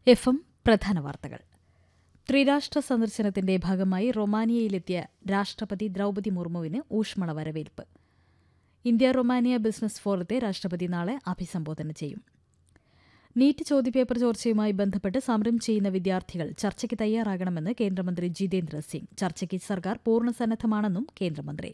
F M പ്രധാന വാർത്തകൾ ത്രിരാഷ്ട്ര സന്ദർശനത്തിന്റെ ഭാഗമായി റൊമാനിയയിലെത്തിയ രാഷ്ട്രപതി ദ്രൌപതി മുർമുവിന് ഊഷ്മള വരവേൽപ്പ് ഇന്ത്യ റൊമാനിയ ബിസിനസ് ഫോറത്തെ രാഷ്ട്രപതി നാളെ അഭിസംബോധന ചെയ്യും നീറ്റ് ചോദ്യപേപ്പർ ചോർച്ചയുമായി ബന്ധപ്പെട്ട് സമരം ചെയ്യുന്ന വിദ്യാർത്ഥികൾ ചർച്ചയ്ക്ക് തയ്യാറാകണമെന്ന് കേന്ദ്രമന്ത്രി ജിതേന്ദ്ര സിംഗ് ചർച്ചയ്ക്ക് സർക്കാർ പൂർണ്ണ സന്നദ്ധമാണെന്നും കേന്ദ്രമന്ത്രി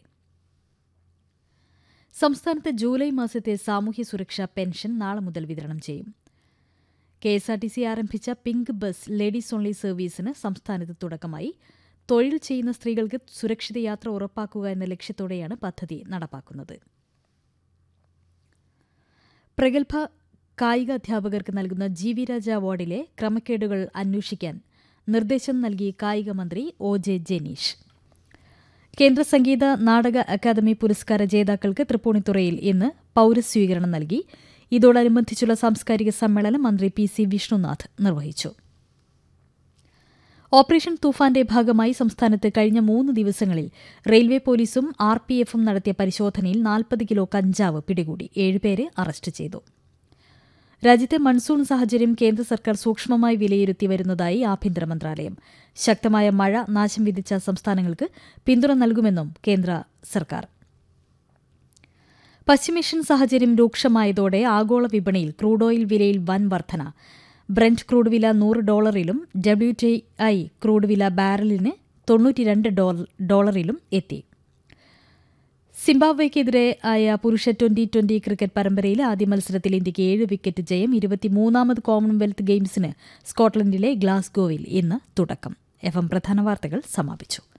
സംസ്ഥാനത്ത് ജൂലൈ മാസത്തെ സാമൂഹ്യ സുരക്ഷാ പെൻഷൻ നാളെ മുതൽ വിതരണം ചെയ്യും K S R T C ആരംഭിച്ച പിങ്ക് ബസ് ലേഡീസ് ഓൺലി സർവീസിന് സംസ്ഥാനത്ത് തുടക്കമായി തൊഴിൽ ചെയ്യുന്ന സ്ത്രീകൾക്ക് സുരക്ഷിത യാത്ര ഉറപ്പാക്കുക എന്ന ലക്ഷ്യത്തോടെയാണ് പദ്ധതി നടപ്പാക്കുന്നത് പ്രഗത്ഭ കായിക അധ്യാപകർക്ക് നൽകുന്ന ജി വി രാജ അവാർഡിലെ ക്രമക്കേടുകൾ അന്വേഷിക്കാൻ നിർദ്ദേശം നൽകി കായിക മന്ത്രി ഒ ജെ ജനീഷ് കേന്ദ്ര സംഗീത നാടക അക്കാദമി പുരസ്കാര ജേതാക്കൾക്ക് തൃപ്പൂണിത്തുറയിൽ ഇന്ന് പൌരസ്വീകരണം നൽകി ഇതോടനുബന്ധിച്ചുള്ള സാംസ്കാരിക സമ്മേളനം മന്ത്രി പി സി വിഷ്ണുനാഥ് നിർവഹിച്ചു ഓപ്പറേഷൻ തൂഫാന്റെ ഭാഗമായി സംസ്ഥാനത്ത് കഴിഞ്ഞ മൂന്ന് ദിവസങ്ങളിൽ റെയിൽവേ പോലീസും ആർ പി എഫും നടത്തിയ പരിശോധനയിൽ നാൽപ്പത് കിലോ കഞ്ചാവ് പിടികൂടി ഏഴുപേരെ അറസ്റ്റ് ചെയ്തു രാജ്യത്തെ മൺസൂൺ സാഹചര്യം കേന്ദ്ര സർക്കാർ സൂക്ഷ്മമായി വിലയിരുത്തി വരുന്നതായി ആഭ്യന്തര മന്ത്രാലയം ശക്തമായ മഴ നാശം വിധിച്ച സംസ്ഥാനങ്ങൾക്ക് പിന്തുണ നൽകുമെന്നും കേന്ദ്ര സർക്കാർ പശ്ചിമേഷ്യൻ സാഹചര്യം രൂക്ഷമായതോടെ ആഗോള വിപണിയിൽ ക്രൂഡ് ഓയിൽ വിലയിൽ വൻ വർധന ബ്രന്റ് ക്രൂഡ് വില നൂറ് ഡോളറിലും ഡബ്ല്യു ടി ഐ ക്രൂഡ് വില ബാരലിന് തൊണ്ണൂറ്റിരണ്ട് ഡോളറിലും എത്തി സിംബാബ്വെക്കെതിരെ ആയ പുരുഷ ട്വന്റി ട്വന്റി ക്രിക്കറ്റ് പരമ്പരയിൽ ആദ്യ മത്സരത്തിൽ ഇന്ത്യയ്ക്ക് ഏഴ് വിക്കറ്റ് ജയം ഇരുപത്തിമൂന്നാമത് കോമൺവെൽത്ത് ഗെയിംസിന് സ്കോട്ട്ലൻഡിലെ ഗ്ലാസ്ഗോവിൽ ഇന്ന് തുടക്കം എഫ് എം പ്രധാന വാർത്തകൾ സമാപിച്ചു